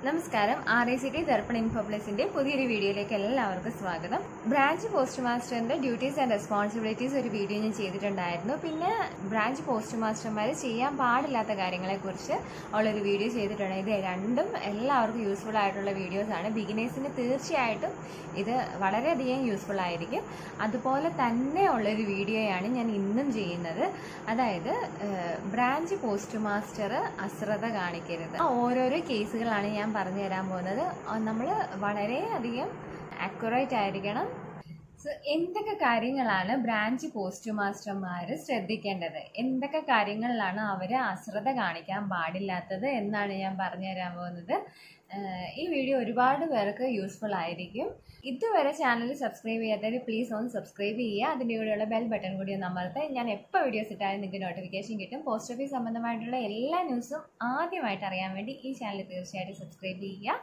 നമസ്കാരം R I C T Darpan ഇൻഫോപ്ലസിന്റെ പുതിയൊരു വീഡിയോയിലേക്ക് എല്ലാവർക്കും സ്വാഗതം ബ്രാഞ്ച് പോസ്റ്റ് മാസ്റ്ററിന്റെ ഡ്യൂട്ടീസ് ആൻഡ് റെസ്പോൺസിബിലിറ്റീസ് ഒരു വീഡിയോ ഞാൻ ചെയ്തിട്ടുണ്ടായിരുന്നു പിന്നെ ബ്രാഞ്ച് പോസ്റ്റ് മാസ്റ്റർമാർ ചെയ്യാൻ പാടില്ലാത്ത കാര്യങ്ങളെക്കുറിച്ച് ഉള്ളൊരു വീഡിയോ ചെയ്തിട്ടുണ്ട് ഇത് രണ്ടും എല്ലാവർക്കും യൂസ്ഫുൾ ആയിട്ടുള്ള വീഡിയോസ് ആണ് ബിഗിനേഴ്സിന് തീർച്ചയായിട്ടും ഇത് വളരെയധികം യൂസ്ഫുൾ ആയിരിക്കും അതുപോലെ തന്നെ ഉള്ളൊരു വീഡിയോയാണ് ഞാൻ ഇന്നും ചെയ്യുന്നത് അതായത് ബ്രാഞ്ച് പോസ്റ്റ് മാസ്റ്റർ അശ്രദ്ധ കാണിക്കരുത് ആ ഓരോരോ കേസുകളാണ് ഞാൻ പറഞ്ഞു തരാൻ പോകുന്നത് നമ്മൾ വളരെയധികം അക്യുറേറ്റ് ആയിരിക്കണം സോ എന്തൊക്കെ കാര്യങ്ങളാണ് ബ്രാഞ്ച് പോസ്റ്റ് മാസ്റ്റർമാർ ശ്രദ്ധിക്കേണ്ടത് എന്തൊക്കെ കാര്യങ്ങളിലാണ് അവർ അശ്രദ്ധ കാണിക്കാൻ പാടില്ലാത്തത് എന്നാണ് ഞാൻ പറഞ്ഞു തരാൻ പോകുന്നത് ഏഹ് ഈ വീഡിയോ ഒരുപാട് പേർക്ക് യൂസ്ഫുൾ ആയിരിക്കും ഇതുവരെ ചാനൽ സബ്സ്ക്രൈബ് ചെയ്യാത്തവർ പ്ലീസ് ഒന്ന് സബ്സ്ക്രൈബ് ചെയ്യുക അതിൻ്റെ കൂടെയുള്ള ബെൽ ബട്ടൺ കൂടി ഒന്ന് അമർത്ത് ഞാൻ എപ്പോൾ വീഡിയോസ് ഇട്ടാലും നിങ്ങൾക്ക് നോട്ടിഫിക്കേഷൻ കിട്ടും പോസ്റ്റ് ഓഫീസ് സംബന്ധമായിട്ടുള്ള എല്ലാ ന്യൂസും ആദ്യമായിട്ട് അറിയാൻ വേണ്ടി ഈ ചാനൽ തീർച്ചയായിട്ടും സബ്സ്ക്രൈബ് ചെയ്യുക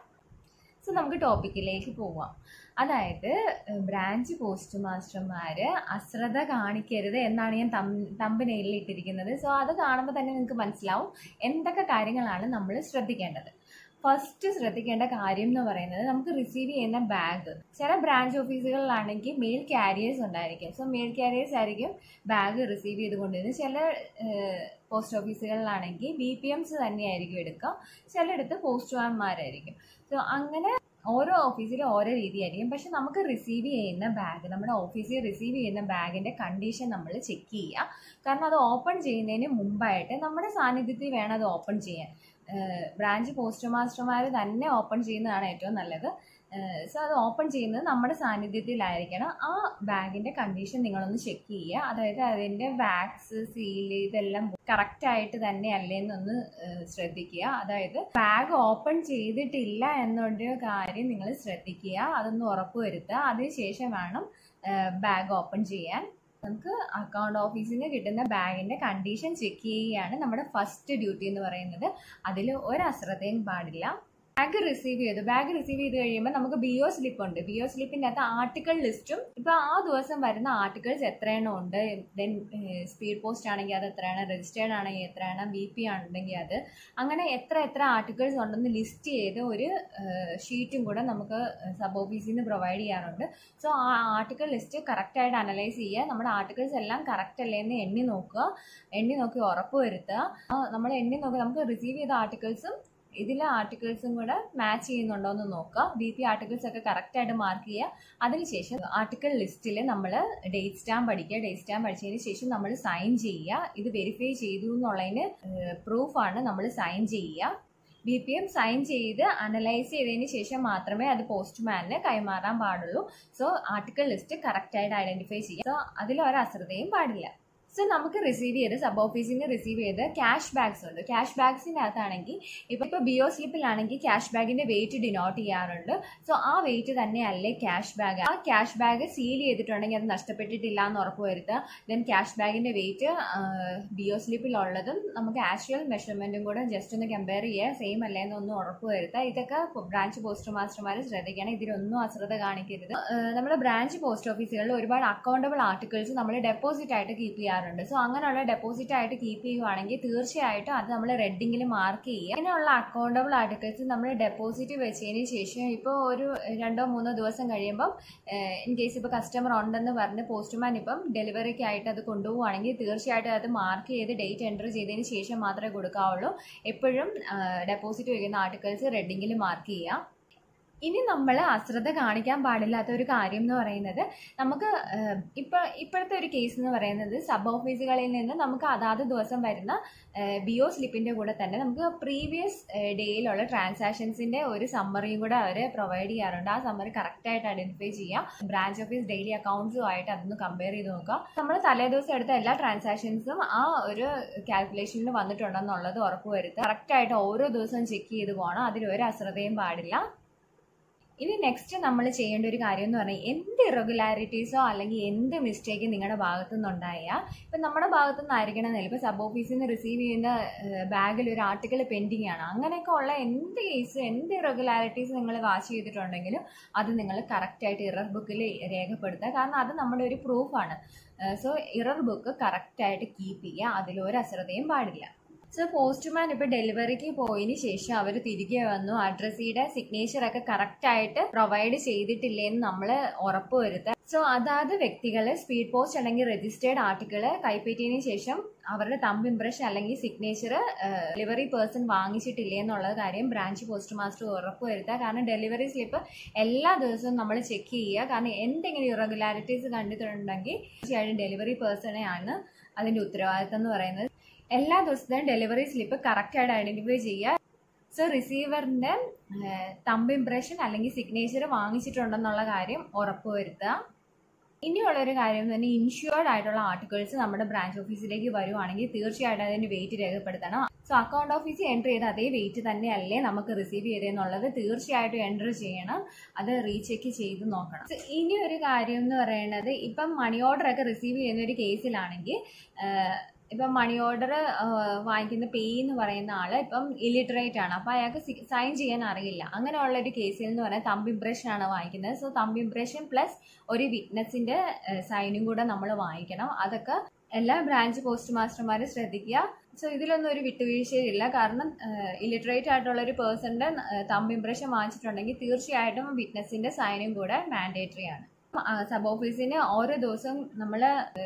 സോ നമുക്ക് ടോപ്പിക്കിലേക്ക് പോവാം അതായത് ബ്രാഞ്ച് പോസ്റ്റ് മാസ്റ്റർമാർ അശ്രദ്ധ കാണിക്കരുത് എന്നാണ് ഞാൻ തമ്പനയിൽ ഇട്ടിരിക്കുന്നത് സോ അത് കാണുമ്പോൾ തന്നെ നിങ്ങൾക്ക് മനസ്സിലാവും എന്തൊക്കെ കാര്യങ്ങളാണ് നമ്മൾ ശ്രദ്ധിക്കേണ്ടത് ഫസ്റ്റ് ശ്രദ്ധിക്കേണ്ട കാര്യം എന്ന് പറയുന്നത് നമുക്ക് റിസീവ് ചെയ്യുന്ന ബാഗ് ചില ബ്രാഞ്ച് ഓഫീസുകളിലാണെങ്കിൽ മെയിൽ ക്യാരിയേഴ്സ് ഉണ്ടായിരിക്കും സോ മെയിൽ ക്യാരിയേഴ്സ് ആയിരിക്കും ബാഗ് റിസീവ് ചെയ്ത് കൊണ്ടുവരുന്നത് ചില പോസ്റ്റ് ഓഫീസുകളിലാണെങ്കിൽ ബി പി എംസ് തന്നെയായിരിക്കും എടുക്കുക ചിലയിടത്ത് പോസ്റ്റ്മാൻമാരായിരിക്കും സോ അങ്ങനെ ഓരോ ഓഫീസിലും ഓരോ രീതിയായിരിക്കും പക്ഷെ നമുക്ക് റിസീവ് ചെയ്യുന്ന ബാഗ് നമ്മുടെ ഓഫീസിൽ റിസീവ് ചെയ്യുന്ന ബാഗിൻ്റെ കണ്ടീഷൻ നമ്മൾ ചെക്ക് ചെയ്യുക കാരണം അത് ഓപ്പൺ ചെയ്യുന്നതിന് മുമ്പായിട്ട് നമ്മുടെ സാന്നിധ്യത്തിൽ വേണം അത് ഓപ്പൺ ചെയ്യാൻ ബ്രാഞ്ച് പോസ്റ്റ് മാസ്റ്റർമാർ തന്നെ ഓപ്പൺ ചെയ്യുന്നതാണ് ഏറ്റവും നല്ലത് സോ അത് ഓപ്പൺ ചെയ്യുന്നത് നമ്മുടെ സാന്നിധ്യത്തിലായിരിക്കണം ആ ബാഗിൻ്റെ കണ്ടീഷൻ നിങ്ങളൊന്ന് ചെക്ക് ചെയ്യുക അതായത് അതിൻ്റെ വാക്സ് സീൽ ഇതെല്ലാം കറക്റ്റ് ആയിട്ട് തന്നെ അല്ലേന്നൊന്ന് ശ്രദ്ധിക്കുക അതായത് ബാഗ് ഓപ്പൺ ചെയ്തിട്ടില്ല എന്നൊരു കാര്യം നിങ്ങൾ ശ്രദ്ധിക്കുക അതൊന്ന് ഉറപ്പുവരുത്തുക അതിനുശേഷം വേണം ബാഗ് ഓപ്പൺ ചെയ്യാൻ നമുക്ക് അക്കൗണ്ട് ഓഫീസിൽ നിന്ന് കിട്ടുന്ന ബാഗിൻ്റെ കണ്ടീഷൻ ചെക്ക് ചെയ്യുകയാണ് നമ്മുടെ ഫസ്റ്റ് ഡ്യൂട്ടി എന്ന് പറയുന്നത് അതിൽ ഒരു അശ്രദ്ധയും പാടില്ല ബാഗ് റിസീവ് ചെയ്തു ബാഗ് റിസീവ് ചെയ്ത് കഴിയുമ്പോൾ നമുക്ക് ബി ഒ സ്ലിപ്പ് ഉണ്ട് ബി ഒ സ്ലിപ്പിൻ്റെ അകത്ത് ആർട്ടിക്കിൾ ലിസ്റ്റും ഇപ്പോൾ ആ ദിവസം വരുന്ന ആർട്ടിക്കിൾസ് എത്രയെണ്ണം ഉണ്ട് ദെൻ സ്പീഡ് പോസ്റ്റ് ആണെങ്കിൽ അത് എത്രയാണ് രജിസ്റ്റേർഡ് ആണെങ്കിൽ എത്രയാണ് ബി പി ആണെങ്കിൽ അത് അങ്ങനെ എത്ര എത്ര ആർട്ടിക്കിൾസ് ഉണ്ടെന്ന് ലിസ്റ്റ് ചെയ്ത് ഒരു ഷീറ്റും കൂടെ നമുക്ക് സബ് ഓഫീസിൽ നിന്ന് പ്രൊവൈഡ് ചെയ്യാറുണ്ട് സോ ആ ആർട്ടിക്കിൾ ലിസ്റ്റ് കറക്റ്റായിട്ട് അനലൈസ് ചെയ്യുക നമ്മുടെ ആർട്ടിക്കിൾസ് എല്ലാം കറക്റ്റ് അല്ലേ എന്ന് എണ്ണി നോക്കുക എണ്ണി നോക്കി ഉറപ്പ് വരുത്തുക നമ്മൾ എണ്ണി നോക്കി നമുക്ക് റിസീവ് ചെയ്ത ആർട്ടിക്കിൾസും ഇതിലെ ആർട്ടിക്കിൾസും കൂടെ മാച്ച് ചെയ്യുന്നുണ്ടോ എന്ന് നോക്കുക ബി പി ആർട്ടിക്കിൾസ് ഒക്കെ കറക്റ്റായിട്ട് മാർക്ക് ചെയ്യുക അതിനുശേഷം ആർട്ടിക്കിൾ ലിസ്റ്റിൽ നമ്മൾ ഡേറ്റ് സ്റ്റാമ്പ് അടിക്കുക ഡേറ്റ് സ്റ്റാമ്പ് അടിച്ചതിന് ശേഷം നമ്മൾ സൈൻ ചെയ്യുക ഇത് വെരിഫൈ ചെയ്തു എന്നുള്ളതിന് പ്രൂഫാണ് നമ്മൾ സൈൻ ചെയ്യുക ബി പി എം സൈൻ ചെയ്ത് അനലൈസ് ചെയ്തതിന് ശേഷം മാത്രമേ അത് പോസ്റ്റ്മാനിന് കൈമാറാൻ പാടുള്ളൂ സോ ആർട്ടിക്കിൾ ലിസ്റ്റ് കറക്റ്റായിട്ട് ഐഡൻറ്റിഫൈ ചെയ്യുക സോ അതിൽ ഒരു അശ്രദ്ധയും പാടില്ല സോ നമുക്ക് റിസീവ് ചെയ്ത് സബ് ഓഫീസിൽ നിന്ന് റിസീവ് ചെയ്ത് ക്യാഷ് ബാഗ്സ് ഉണ്ട് ക്യാഷ് ബാഗ്സിൻ്റെ അകത്താണെങ്കിൽ ഇപ്പോൾ ഇപ്പോൾ ബിഒ സ്ലിപ്പിലാണെങ്കിൽ ക്യാഷ് ബാഗിൻ്റെ വെയിറ്റ് ഡിനോട്ട് ചെയ്യാറുണ്ട് സോ ആ വെയിറ്റ് തന്നെയല്ലേ ക്യാഷ് ബാഗ് ആ ക്യാഷ് ബാഗ് സീൽ ചെയ്തിട്ടുണ്ടെങ്കിൽ അത് നഷ്ടപ്പെട്ടിട്ടില്ല എന്ന് ഉറപ്പ് വരുത്തുക ദെൻ ക്യാഷ് ബാഗിൻ്റെ വെയിറ്റ് ബിഒ സ്ലിപ്പിലുള്ളതും നമുക്ക് ആക്ച്വൽ മെഷർമെൻറ്റും കൂടെ ജസ്റ്റ് ഒന്ന് കമ്പയർ ചെയ്യുക സെയിം അല്ലേ എന്നൊന്ന് ഉറപ്പ് വരുത്തുക ഇതൊക്കെ ബ്രാഞ്ച് പോസ്റ്റ് മാസ്റ്റർമാർ ശ്രദ്ധിക്കണം ഇതിലൊന്നും അശ്രദ്ധ കാണിക്കരുത് നമ്മുടെ ബ്രാഞ്ച് പോസ്റ്റ് ഓഫീസുകളിൽ ഒരുപാട് അക്കൗണ്ടബിൾ ആർട്ടിക്കിൾസ് നമ്മൾ ഡെപ്പോസിറ്റ് ആയിട്ട് കീപ്പ് ചെയ്യാറുണ്ട് ചെയ്യാറുണ്ട് സോ അങ്ങനെയുള്ള ഡെപ്പോസിറ്റ് ആയിട്ട് കീപ്പ് ചെയ്യുവാണെങ്കിൽ തീർച്ചയായിട്ടും അത് നമ്മൾ റെഡിങ്ങിൽ മാർക്ക് ചെയ്യുക അങ്ങനെയുള്ള അക്കൗണ്ടബിൾ ആർട്ടിക്കിൾസ് നമ്മൾ ഡെപ്പോസിറ്റ് വെച്ചതിന് ശേഷം ഇപ്പോൾ ഒരു രണ്ടോ മൂന്നോ ദിവസം കഴിയുമ്പം ഇൻ കേസ് ഇപ്പോൾ കസ്റ്റമർ ഉണ്ടെന്ന് പറഞ്ഞ് പോസ്റ്റ്മാൻ ഇപ്പം ഡെലിവറിക്ക് ആയിട്ട് അത് കൊണ്ടുപോവുകയാണെങ്കിൽ തീർച്ചയായിട്ടും അത് മാർക്ക് ചെയ്ത് ഡേറ്റ് എൻ്റർ ചെയ്തതിന് ശേഷം മാത്രമേ കൊടുക്കാവുള്ളൂ എപ്പോഴും ഡെപ്പോസിറ്റ് വയ്ക്കുന്ന ആർട്ടിക്കിൾസ് റെഡിങ്ങിൽ മാർക്ക് ചെയ്യുക ഇനി നമ്മൾ അശ്രദ്ധ കാണിക്കാൻ പാടില്ലാത്ത ഒരു കാര്യം എന്ന് പറയുന്നത് നമുക്ക് ഇപ്പോൾ ഇപ്പോഴത്തെ ഒരു കേസ് എന്ന് പറയുന്നത് സബ് ഓഫീസുകളിൽ നിന്ന് നമുക്ക് അതാത് ദിവസം വരുന്ന ബി ഒ സ്ലിപ്പിൻ്റെ കൂടെ തന്നെ നമുക്ക് പ്രീവിയസ് ഡേയിലുള്ള ട്രാൻസാക്ഷൻസിൻ്റെ ഒരു സമ്മറിയും കൂടെ അവർ പ്രൊവൈഡ് ചെയ്യാറുണ്ട് ആ സമ്മറി കറക്റ്റായിട്ട് ഐഡൻറ്റിഫൈ ചെയ്യുക ബ്രാഞ്ച് ഓഫീസ് ഡെയിലി അക്കൗണ്ട്സുമായിട്ട് അതൊന്ന് കമ്പയർ ചെയ്ത് നോക്കുക നമ്മൾ തലേ ദിവസം എടുത്ത എല്ലാ ട്രാൻസാക്ഷൻസും ആ ഒരു കാൽക്കുലേഷനിൽ വന്നിട്ടുണ്ടെന്നുള്ളത് ഉറപ്പ് വരുത്തുക കറക്റ്റായിട്ട് ഓരോ ദിവസവും ചെക്ക് ചെയ്ത് പോകണം അതിൽ ഒരു അശ്രദ്ധയും പാടില്ല ഇനി നെക്സ്റ്റ് നമ്മൾ ചെയ്യേണ്ട ഒരു കാര്യം എന്ന് പറഞ്ഞാൽ എന്ത് ഇറഗുലാരിറ്റീസോ അല്ലെങ്കിൽ എന്ത് മിസ്റ്റേക്ക് നിങ്ങളുടെ ഭാഗത്തു നിന്നുണ്ടായാൽ ഇപ്പം നമ്മുടെ ഭാഗത്തു നിന്നായിരിക്കണമെന്നില്ല ഇപ്പോൾ സബ് ഓഫീസിൽ നിന്ന് റിസീവ് ചെയ്യുന്ന ബാഗിൽ ഒരു ആർട്ടിക്കിൾ പെൻഡിങ് ആണ് അങ്ങനെയൊക്കെ ഉള്ള എന്ത് കേസ് എന്ത് ഇറഗുലാരിറ്റീസ് നിങ്ങൾ വാച്ച് ചെയ്തിട്ടുണ്ടെങ്കിലും അത് നിങ്ങൾ കറക്റ്റായിട്ട് ഇറർ ബുക്കിൽ രേഖപ്പെടുത്തുക കാരണം അത് നമ്മുടെ ഒരു പ്രൂഫാണ് സോ ഇറർ ബുക്ക് കറക്റ്റായിട്ട് കീപ്പ് ചെയ്യുക അതിലൊരു അശ്രദ്ധയും പാടില്ല സോ പോസ്റ്റ്മാൻ ഇപ്പൊ ഡെലിവറിക്ക് പോയതിന് ശേഷം അവർ തിരികെ വന്നു അഡ്രസ്സിയുടെ സിഗ്നേച്ചർ ഒക്കെ കറക്റ്റ് ആയിട്ട് പ്രൊവൈഡ് ചെയ്തിട്ടില്ലേന്ന് നമ്മൾ ഉറപ്പുവരുത്തുക സോ അതാത് വ്യക്തികള് സ്പീഡ് പോസ്റ്റ് അല്ലെങ്കിൽ രജിസ്റ്റേർഡ് ആർട്ടിക്കിള് കൈപ്പറ്റിയതിനു ശേഷം അവരുടെ തമ്പ് ഇംപ്രഷൻ അല്ലെങ്കിൽ സിഗ്നേച്ചർ ഡെലിവറി പേഴ്സൺ വാങ്ങിച്ചിട്ടില്ലേ എന്നുള്ള കാര്യം ബ്രാഞ്ച് പോസ്റ്റ് മാസ്റ്റർ ഉറപ്പുവരുത്തുക കാരണം ഡെലിവറി സ്ലിപ്പ് എല്ലാ ദിവസവും നമ്മൾ ചെക്ക് ചെയ്യുക കാരണം എന്തെങ്കിലും ഇറഗുലാരിറ്റീസ് കണ്ടിട്ടുണ്ടെങ്കിൽ തീർച്ചയായിട്ടും ഡെലിവറി പേഴ്സണെ ആണ് അതിന്റെ ഉത്തരവാദിത്തം എന്ന് പറയുന്നത് എല്ലാ ദിവസത്തെയും ഡെലിവറി സ്ലിപ്പ് കറക്റ്റായിട്ട് ഐഡന്റിഫൈ ചെയ്യുക സോ റിസീവറിന്റെ തമ്പ് ഇംപ്രഷൻ അല്ലെങ്കിൽ സിഗ്നേച്ചർ വാങ്ങിച്ചിട്ടുണ്ടെന്നുള്ള കാര്യം ഉറപ്പുവരുത്തുക ഇനിയുള്ള ഒരു കാര്യം തന്നെ ഇൻഷുർഡ് ആയിട്ടുള്ള ആർട്ടിക്കിൾസ് നമ്മുടെ ബ്രാഞ്ച് ഓഫീസിലേക്ക് വരുവാണെങ്കിൽ തീർച്ചയായിട്ടും അതിന്റെ വെയിറ്റ് രേഖപ്പെടുത്തണം സോ അക്കൗണ്ട് ഓഫീസിൽ എൻട്രി ചെയ്ത അതേ വെയിറ്റ് തന്നെയല്ലേ നമുക്ക് റിസീവ് ചെയ്തതെന്നുള്ളത് തീർച്ചയായിട്ടും എൻറ്റർ ചെയ്യണം അത് റീചെക്ക് ചെയ്ത് നോക്കണം So, ഇനി ഒരു കാര്യം എന്ന് പറയുന്നത് ഇപ്പം മണി ഓർഡർ ഒക്കെ റിസീവ് ചെയ്യുന്ന ഒരു കേസിലാണെങ്കിൽ ഇപ്പം മണി ഓർഡർ വാങ്ങിക്കുന്ന പേ എന്ന് പറയുന്ന ആള് ഇപ്പം ഇലിറ്ററേറ്റ് ആണ് അപ്പൊ അയാൾക്ക് സൈൻ ചെയ്യാൻ അറിയില്ല അങ്ങനെയുള്ള ഒരു കേസിൽ എന്ന് പറഞ്ഞാൽ തമ്പ് ഇംപ്രഷൻ ആണ് വാങ്ങിക്കുന്നത് സോ തമ്പ് ഇംപ്രഷൻ പ്ലസ് ഒരു വിറ്റ്നസിന്റെ സൈനും കൂടെ നമ്മൾ വാങ്ങിക്കണം അതൊക്കെ എല്ലാ ബ്രാഞ്ച് പോസ്റ്റ് മാസ്റ്റർമാരും ശ്രദ്ധിക്കുക സോ ഇതിലൊന്നും ഒരു വിട്ടുവീഴ്ചയില്ല കാരണം ഇലിറ്ററേറ്റ് ആയിട്ടുള്ള ഒരു പേഴ്സന്റെ തമ്പ് ഇംപ്രഷൻ വാങ്ങിച്ചിട്ടുണ്ടെങ്കിൽ തീർച്ചയായിട്ടും വിറ്റ്നസിന്റെ സൈനും കൂടെ മാൻഡേറ്ററി ആണ് സബ് ഓഫീസിന് ഓരോ ദിവസവും നമ്മൾ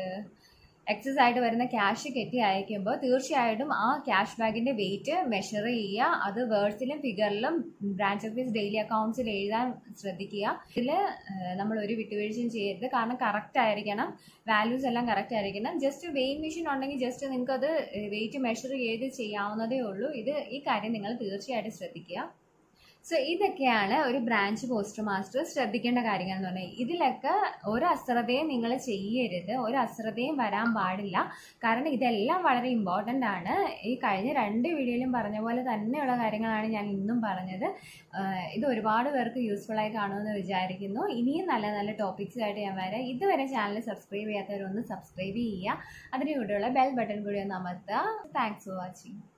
എക്സസ് ആയിട്ട് വരുന്ന ക്യാഷ് കെട്ടി അയക്കുമ്പോൾ തീർച്ചയായിട്ടും ആ ക്യാഷ് ബാഗിന്റെ വെയിറ്റ് മെഷർ ചെയ്യുക അത് വേർഡ്സിലും ഫിഗറിലും ബ്രാഞ്ച് ഓഫീസ് ഡെയിലി അക്കൗണ്ട്സിൽ എഴുതാൻ ശ്രദ്ധിക്കുക ഇതിൽ നമ്മൾ ഒരു വിട്ടുവീഴ്ചയും ചെയ്യരുത് കാരണം കറക്റ്റ് ആയിരിക്കണം വാല്യൂസ് എല്ലാം കറക്റ്റ് ആയിരിക്കണം ജസ്റ്റ് വെയിങ് മെഷീൻ ഉണ്ടെങ്കിൽ ജസ്റ്റ് നിങ്ങൾക്ക് അത് വെയിറ്റ് മെഷർ ചെയ്ത് ചെയ്യാവുന്നതേ ഉള്ളൂ ഇത് ഈ കാര്യം നിങ്ങൾ തീർച്ചയായിട്ടും ശ്രദ്ധിക്കുക സോ ഇതൊക്കെയാണ് ഒരു ബ്രാഞ്ച് പോസ്റ്റ് മാസ്റ്റർ ശ്രദ്ധിക്കേണ്ട കാര്യങ്ങൾ എന്ന് പറഞ്ഞാൽ ഇതിലൊക്കെ ഒരു അശ്രദ്ധയും നിങ്ങൾ ചെയ്യരുത് ഒരു അശ്രദ്ധയും വരാൻ പാടില്ല കാരണം ഇതെല്ലാം വളരെ ഇമ്പോർട്ടൻ്റ് ആണ് ഈ കഴിഞ്ഞ രണ്ട് വീഡിയോയിലും പറഞ്ഞ പോലെ തന്നെയുള്ള കാര്യങ്ങളാണ് ഞാൻ ഇന്നും പറഞ്ഞത് ആഹ് ഇത് ഒരുപാട് പേർക്ക് യൂസ്ഫുൾ ആയി കാണുമെന്ന് വിചാരിക്കുന്നു ഇനിയും നല്ല നല്ല ടോപ്പിക്സ് ആയിട്ട് ഞാൻ വരാം ഇതുവരെ ചാനൽ സബ്സ്ക്രൈബ് ചെയ്യാത്തവരൊന്ന് സബ്സ്ക്രൈബ് ചെയ്യുക അതിന് കൂടെയുള്ള ബെൽ ബട്ടൺ കൂടി ഒന്ന് അമർത്തുക താങ്ക്സ് ഫോർ വാച്ചിങ്